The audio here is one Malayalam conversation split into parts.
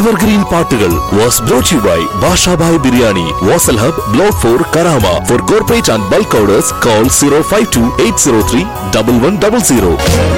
എവർഗ്രീൻ പാട്ടുകൾ was brought you by Bashabhai biryani Vasal hub block four Karama for corporate and bulk orders call zero five two eight zero three double one double zero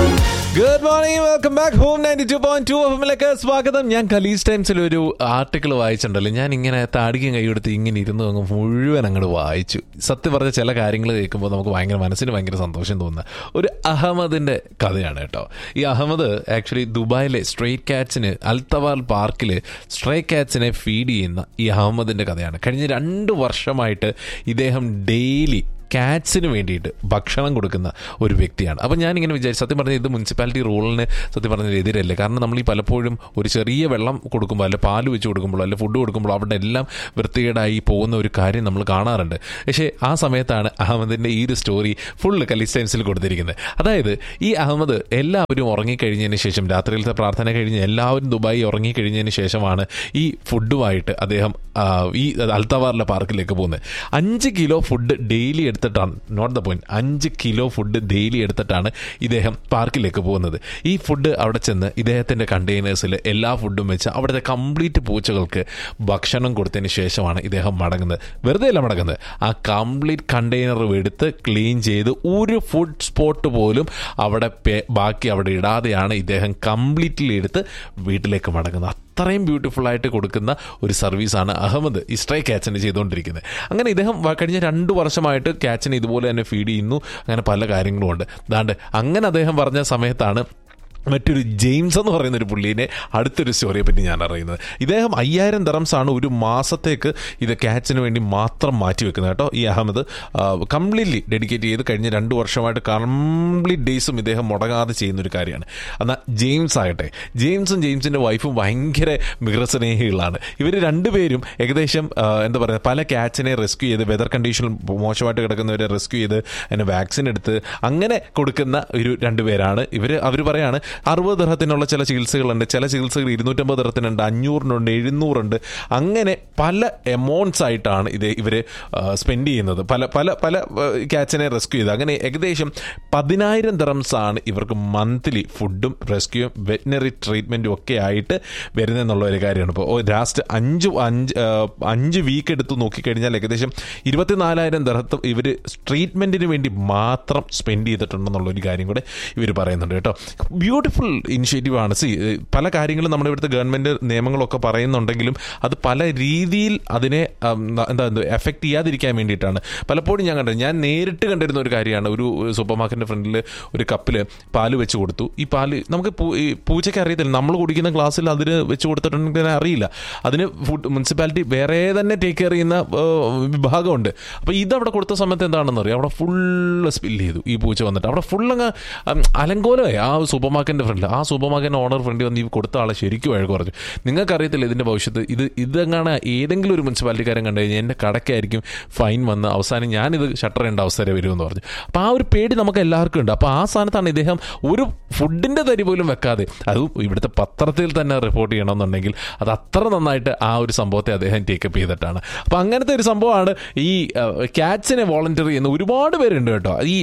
good morning welcome back home ninety two point two എഫിലേക്ക് സ്വാഗതം ഞാൻ കലീസ് ടൈംസിൽ ഒരു ആർട്ടിക്കിൾ വായിച്ചിട്ടുണ്ടല്ലോ ഞാൻ ഇങ്ങനെ താടിക്കും കൈയെടുത്ത് ഇങ്ങനെ ഇരുന്ന് അങ്ങ് മുഴുവൻ അങ്ങോട്ട് വായിച്ചു സത്യം പറഞ്ഞ ചില കാര്യങ്ങൾ കേൾക്കുമ്പോൾ നമുക്ക് ഭയങ്കര മനസ്സിന് ഭയങ്കര സന്തോഷം തോന്നുന്ന ഒരു അഹമ്മദിന്റെ കഥയാണ് കേട്ടോ ഈ അഹമ്മദ് ആക്ച്വലി ദുബായിലെ സ്ട്രേറ്റ് കാറ്റ്സിന് അൽത്തവാൽ പാർക്കിൽ സ്ട്രേ കാറ്റ്സിനെ ഫീഡ് ചെയ്യുന്ന ഈ അഹമ്മദിന്റെ കഥയാണ് കഴിഞ്ഞ രണ്ട് വർഷമായിട്ട് ഇദ്ദേഹം ഡെയിലി കാറ്റ്സിന് വേണ്ടിയിട്ട് ഭക്ഷണം കൊടുക്കുന്ന ഒരു വ്യക്തിയാണ് അപ്പം ഞാനിങ്ങനെ വിചാരിച്ചു സത്യം പറഞ്ഞാൽ ഇത് മുനിസിപ്പാലിറ്റി റൂളിന് സത്യം പറഞ്ഞാൽ എതിരല്ലേ കാരണം നമ്മൾ ഈ പലപ്പോഴും ഒരു ചെറിയ വെള്ളം കൊടുക്കുമ്പോൾ അല്ലെ പാല് വെച്ച് കൊടുക്കുമ്പോൾ അല്ലെ ഫുഡ് കൊടുക്കുമ്പോൾ അവിടെ എല്ലാം വൃത്തികേടായി പോകുന്ന ഒരു കാര്യം നമ്മൾ കാണാറുണ്ട് പക്ഷേ ആ സമയത്താണ് അഹമ്മദിൻ്റെ ഈ ഒരു സ്റ്റോറി ഫുള്ള് കലീസ് ടൈംസിൽ കൊടുത്തിരിക്കുന്നത് അതായത് ഈ അഹമ്മദ് എല്ലാവരും ഉറങ്ങിക്കഴിഞ്ഞതിന് ശേഷം രാത്രിയിലത്തെ പ്രാർത്ഥന കഴിഞ്ഞ് എല്ലാവരും ദുബായി ഉറങ്ങിക്കഴിഞ്ഞതിന് ശേഷമാണ് ഈ ഫുഡുമായിട്ട് അദ്ദേഹം ആ, ഈ അൽത്തവാറിലെ പാർക്കിലേക്ക് പോകുന്നത് അഞ്ച് കിലോ ഫുഡ് ഡെയിലി എടുത്തിട്ടാണ് നോട്ട് ദ പോയിന്റ് അഞ്ച് കിലോ ഫുഡ് ഡെയിലി എടുത്തിട്ടാണ് ഇദ്ദേഹം പാർക്കിലേക്ക് പോകുന്നത് ഈ ഫുഡ് അവിടെ ചെന്ന് ഇദ്ദേഹത്തിൻ്റെ കണ്ടെയ്നേഴ്സിൽ എല്ലാ ഫുഡും വെച്ച് അവിടുത്തെ കംപ്ലീറ്റ് പൂച്ചകൾക്ക് ഭക്ഷണം കൊടുത്തതിന് ശേഷമാണ് ഇദ്ദേഹം മടങ്ങുന്നത് വെറുതെ അല്ല മടങ്ങുന്നത് ആ കംപ്ലീറ്റ് കണ്ടെയ്നർ എടുത്ത് ക്ലീൻ ചെയ്ത് ഒരു ഫുഡ് സ്പോട്ട് പോലും അവിടെ പേ- ബാക്കി അവിടെ ഇടാതെയാണ് ഇദ്ദേഹം കംപ്ലീറ്റ്ലി എടുത്ത് വീട്ടിലേക്ക് മടങ്ങുന്നത് അത്രയും ബ്യൂട്ടിഫുൾ ആയിട്ട് കൊടുക്കുന്ന ഒരു സർവീസാണ് അഹമ്മദ് ഈ സ്ട്രൈ ക്യാച്ചിന് ചെയ്തുകൊണ്ടിരിക്കുന്നത് അങ്ങനെ ഇദ്ദേഹം വ- കഴിഞ്ഞ രണ്ട് വർഷമായിട്ട് ക്യാച്ചിനെ ഇതുപോലെ തന്നെ ഫീഡ് ചെയ്യുന്നു അങ്ങനെ പല കാര്യങ്ങളും ഉണ്ട് ദാണ്ട് അങ്ങനെ അദ്ദേഹം പറഞ്ഞ സമയത്താണ് മറ്റൊരു ജെയിംസ് എന്ന് പറയുന്ന ഒരു പുള്ളീനെ അടുത്തൊരു സ്റ്റോറിയെ പറ്റി ഞാൻ അറിയുന്നത് ഇദ്ദേഹം അയ്യായിരം ദറംസ് ആണ് ഒരു മാസത്തേക്ക് ഇത് ക്യാച്ചിന് വേണ്ടി മാത്രം മാറ്റി വെക്കുന്നത് കേട്ടോ ഈ അഹമ്മദ് കംപ്ലീറ്റ്ലി ഡെഡിക്കേറ്റ് ചെയ്ത് കഴിഞ്ഞ രണ്ട് വർഷമായിട്ട് കംപ്ലീറ്റ് ഡേയ്സും ഇദ്ദേഹം മുടങ്ങാതെ ചെയ്യുന്ന ഒരു കാര്യമാണ് എന്നാൽ ജെയിംസ് ആകട്ടെ ജെയിംസും ജെയിംസിൻ്റെ വൈഫും ഭയങ്കര മൃഗസ്നേഹികളാണ് ഇവർ രണ്ടുപേരും ഏകദേശം ആ, എന്താ പറയുക പല ക്യാച്ചിനെ റെസ്ക്യൂ ചെയ്ത് വെതർ കണ്ടീഷൻ മോശമായിട്ട് കിടക്കുന്നവരെ റെസ്ക്യൂ ചെയ്ത് അതിന് വാക്സിൻ എടുത്ത് അങ്ങനെ കൊടുക്കുന്ന ഒരു രണ്ടുപേരാണ് ഇവർ അവർ പറയാണ് അറുപത് ദർഹത്തിനുള്ള ചില ചികിത്സകളുണ്ട് ചില ചികിത്സകൾ ഇരുന്നൂറ്റമ്പത് ദർഹത്തിനുണ്ട് അഞ്ഞൂറിനുണ്ട് എഴുന്നൂറുണ്ട് അങ്ങനെ പല എമൗണ്ട്സ് ആയിട്ടാണ് ഇത് ഇവർ സ്പെൻഡ് ചെയ്യുന്നത് പല പല പല ക്യാച്ചിനെ റെസ്ക്യൂ ചെയ്ത് അങ്ങനെ ഏകദേശം പതിനായിരം ദറംസ് ആണ് ഇവർക്ക് മന്ത്ലി ഫുഡും റെസ്ക്യൂയും വെറ്റിനറി ട്രീറ്റ്മെൻറ്റും ഒക്കെ ആയിട്ട് വരുന്നതെന്നുള്ള ഒരു കാര്യമാണ് ഇപ്പോൾ ലാസ്റ്റ് അഞ്ച് അഞ്ച് ആ, അഞ്ച് വീക്ക് എടുത്ത് നോക്കിക്കഴിഞ്ഞാൽ ഏകദേശം ഇരുപത്തിനാലായിരം ദർഹത്തും ഇവർ ട്രീറ്റ്മെൻറ്റിന് വേണ്ടി മാത്രം സ്പെൻഡ് ചെയ്തിട്ടുണ്ടെന്നുള്ള ഒരു കാര്യം കൂടെ ഇവർ പറയുന്നുണ്ട് കേട്ടോ ബ്യൂട്ടിഫുൾ ഇനിഷ്യേറ്റീവ് ആണ് സി പല കാര്യങ്ങളും നമ്മുടെ ഇവിടുത്തെ ഗവൺമെൻറ് നിയമങ്ങളൊക്കെ പറയുന്നുണ്ടെങ്കിലും അത് പല രീതിയിൽ അതിനെ ഉം, എന്താ എഫക്റ്റ് ചെയ്യാതിരിക്കാൻ വേണ്ടിയിട്ടാണ് പലപ്പോഴും ഞാൻ കണ്ടത് ഞാൻ നേരിട്ട് കണ്ടിരുന്ന ഒരു കാര്യമാണ് ഒരു സൂപ്പർ മാർക്കറ്റിൻ്റെ ഫ്രണ്ടിൽ ഒരു കപ്പിൽ പാല് വെച്ച് കൊടുത്തു ഈ പാല് നമുക്ക് പൂ- ഈ പൂച്ചയ്ക്ക് അറിയത്തില്ല നമ്മൾ കുടിക്കുന്ന ഗ്ലാസ്സിൽ അതിന് വെച്ച് കൊടുത്തിട്ടുണ്ടെങ്കിൽ അറിയില്ല അതിന് ഫുഡ് മുനിസിപ്പാലിറ്റി വേറെ തന്നെ ടേക്ക് കെയർ ചെയ്യുന്ന ഏഹ്, വിഭാഗമുണ്ട് അപ്പോൾ ഇതവിടെ കൊടുത്ത സമയത്ത് എന്താണെന്ന് അറിയാം അവിടെ ഫുള്ള് സ്പില്ല് ചെയ്തു ഈ പൂച്ച വന്നിട്ട് അവിടെ ഫുൾ അങ്ങ് ഉം, അലങ്കോലമായി ആ സൂപ്പർ മാർക്കറ്റിൻ്റെ ഫ്രണ്ടിൽ ആ സൂപ്പർ മാർക്കറ്റിൻ്റെ ഓണർ ഫ്രണ്ടിൽ വന്ന് ഈ കൊടുത്ത ആളെ ശരിക്കും വഴക്ക് പറഞ്ഞു നിങ്ങൾക്കറിയത്തില്ല ഇതിൻ്റെ ഭവിഷ്യത്ത് ഇത് ഇതെങ്ങാണ് ഏതെങ്കിലും ഒരു മുനിസിപ്പാലിറ്റിക്കാരൻ കണ്ടു കഴിഞ്ഞാൽ എൻ്റെ കടക്കായിരിക്കും ഫൈൻ വന്ന് അവസാനം ഞാനിത് ഷട്ടർ ചെയ്യേണ്ട അവസ്ഥ വരെ വരുമെന്ന് പറഞ്ഞു അപ്പോൾ ആ ഒരു പേടി നമുക്ക് എല്ലാവർക്കും ഉണ്ട് അപ്പോൾ ആ സ്ഥാനത്താണ് ഇദ്ദേഹം ഒരു ഫുഡിൻ്റെ തരി പോലും വെക്കാതെ അത് ഇവിടുത്തെ പത്രത്തിൽ തന്നെ റിപ്പോർട്ട് ചെയ്യണമെന്നുണ്ടെങ്കിൽ അത് അത്ര നന്നായിട്ട് ആ ഒരു സംഭവത്തെ അദ്ദേഹം ടേക്കപ്പ് ചെയ്തിട്ടാണ് അപ്പോൾ അങ്ങനത്തെ ഒരു സംഭവമാണ് ഈ ക്യാറ്റ്സിനെ വോളണ്ടിയർ ചെയ്യുന്ന ഒരുപാട് പേരുണ്ട് കേട്ടോ ഈ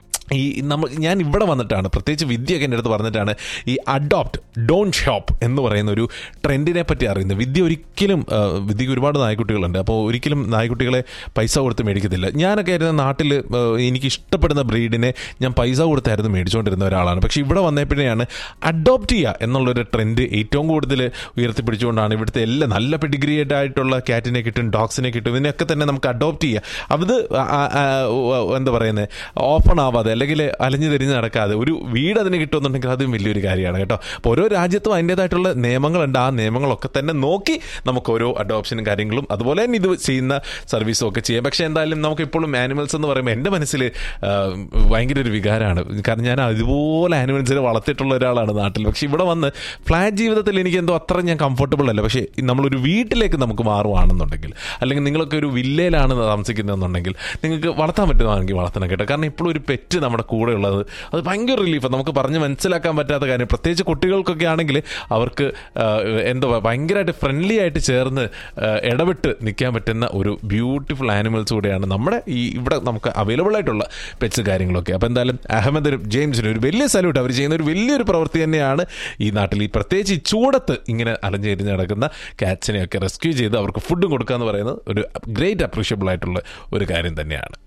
ഈ നമ്മൾ ഞാൻ ഇവിടെ വന്നിട്ടാണ് പ്രത്യേകിച്ച് വിദ്യയൊക്കെ എൻ്റെ അടുത്ത് പറഞ്ഞിട്ടാണ് ഈ അഡോപ്റ്റ് ഡോൺ ഷോപ്പ് എന്ന് പറയുന്ന ഒരു ട്രെൻഡിനെ പറ്റി അറിയുന്നത് വിദ്യ ഒരിക്കലും ആ, വിദ്യക്ക് ഒരുപാട് നായ്ക്കുട്ടികളുണ്ട് അപ്പോൾ ഒരിക്കലും നായ്ക്കുട്ടികളെ പൈസ കൊടുത്ത് മേടിക്കത്തില്ല ഞാനൊക്കെ ആയിരുന്ന നാട്ടിൽ ആ, എനിക്ക് ഇഷ്ടപ്പെടുന്ന ബ്രീഡിനെ ഞാൻ പൈസ കൊടുത്തായിരുന്നു മേടിച്ചുകൊണ്ടിരുന്ന ഒരാളാണ് പക്ഷേ ഇവിടെ വന്നപ്പോഴാണ് അഡോപ്റ്റ് ചെയ്യുക എന്നുള്ളൊരു ട്രെൻഡ് ഏറ്റവും കൂടുതൽ ഉയർത്തിപ്പിടിച്ചുകൊണ്ടാണ് ഇവിടുത്തെ എല്ലാ നല്ല പെഡിഗ്രിയേറ്റ് ആയിട്ടുള്ള ക്യാറ്റിനെ കിട്ടും ഡോഗ്സിനെ കിട്ടും ഇതിനെയൊക്കെ തന്നെ നമുക്ക് അഡോപ്റ്റ് ചെയ്യുക അത് ആ, ആ, ആ, എന്താ പറയുന്നത് ഓപ്പൺ ആവാതെ അല്ലെങ്കിൽ അലഞ്ഞു തിരിഞ്ഞ് നടക്കാതെ ഒരു വീട് അതിന് കിട്ടുമെന്നുണ്ടെങ്കിൽ അതും വലിയൊരു കാര്യമാണ് കേട്ടോ അപ്പോൾ ഓരോ രാജ്യത്തും അതിൻ്റെതായിട്ടുള്ള നിയമങ്ങളുണ്ട് ആ നിയമങ്ങളൊക്കെ തന്നെ നോക്കി നമുക്ക് ഓരോ അഡോപ്ഷനും കാര്യങ്ങളും അതുപോലെ തന്നെ ഇത് ചെയ്യുന്ന സർവീസും ഒക്കെ ചെയ്യാം പക്ഷേ എന്തായാലും നമുക്ക് ഇപ്പോഴും ആനിമൽസ് എന്ന് പറയുമ്പോൾ എൻ്റെ മനസ്സിൽ ആ, ഭയങ്കര ഒരു വികാരമാണ് കാരണം ഞാൻ അതുപോലെ ആനിമൽസിനെ വളർത്തിയിട്ടുള്ള ഒരാളാണ് നാട്ടിൽ പക്ഷേ ഇവിടെ വന്ന് ഫ്ലാറ്റ് ജീവിതത്തിൽ എനിക്ക് എന്തോ അത്ര ഞാൻ കംഫർട്ടബിൾ അല്ല പക്ഷേ നമ്മളൊരു വീട്ടിലേക്ക് നമുക്ക് മാറുവാണെന്നുണ്ടെങ്കിൽ അല്ലെങ്കിൽ നിങ്ങളൊക്കെ ഒരു വില്ലയിലാണ് താമസിക്കുന്നതെന്നുണ്ടെങ്കിൽ നിങ്ങൾക്ക് വളർത്താൻ പറ്റുന്നതാണെങ്കിൽ വളർത്തണം കേട്ടോ കാരണം ഇപ്പോഴും ഒരു പെറ്റ് നമ്മുടെ കൂടെ ഉള്ളത് അത് ഭയങ്കര റിലീഫാണ് നമുക്ക് പറഞ്ഞ് മനസ്സിലാക്കാൻ പറ്റാത്ത കാര്യം പ്രത്യേകിച്ച് കുട്ടികൾക്കൊക്കെ ആണെങ്കിൽ അവർക്ക് ആ, എന്താ പറയുക ഭയങ്കരമായിട്ട് ഫ്രണ്ട്ലി ആയിട്ട് ചേർന്ന് ആ, ഇടപെട്ട് നിൽക്കാൻ പറ്റുന്ന ഒരു ബ്യൂട്ടിഫുൾ ആനിമൽസ് കൂടെയാണ് നമ്മുടെ ഈ ഇവിടെ നമുക്ക് അവൈലബിൾ ആയിട്ടുള്ള പെറ്റ്സ് കാര്യങ്ങളൊക്കെ അപ്പോൾ എന്തായാലും അഹമ്മദിനും ജെയിംസിനും ഒരു വലിയ സല്യൂട്ട് അവർ ചെയ്യുന്ന ഒരു വലിയൊരു പ്രവൃത്തി തന്നെയാണ് ഈ നാട്ടിൽ ഈ പ്രത്യേകിച്ച് ഈ ചൂടത്ത് ഇങ്ങനെ അലഞ്ഞിരിഞ്ഞ് നടക്കുന്ന കാറ്റ്സിനെയൊക്കെ റെസ്ക്യൂ ചെയ്ത് അവർക്ക് ഫുഡും കൊടുക്കുക എന്ന് പറയുന്നത് ഒരു ഗ്രേറ്റ് അപ്രീഷ്യബിൾ ആയിട്ടുള്ള ഒരു കാര്യം തന്നെയാണ്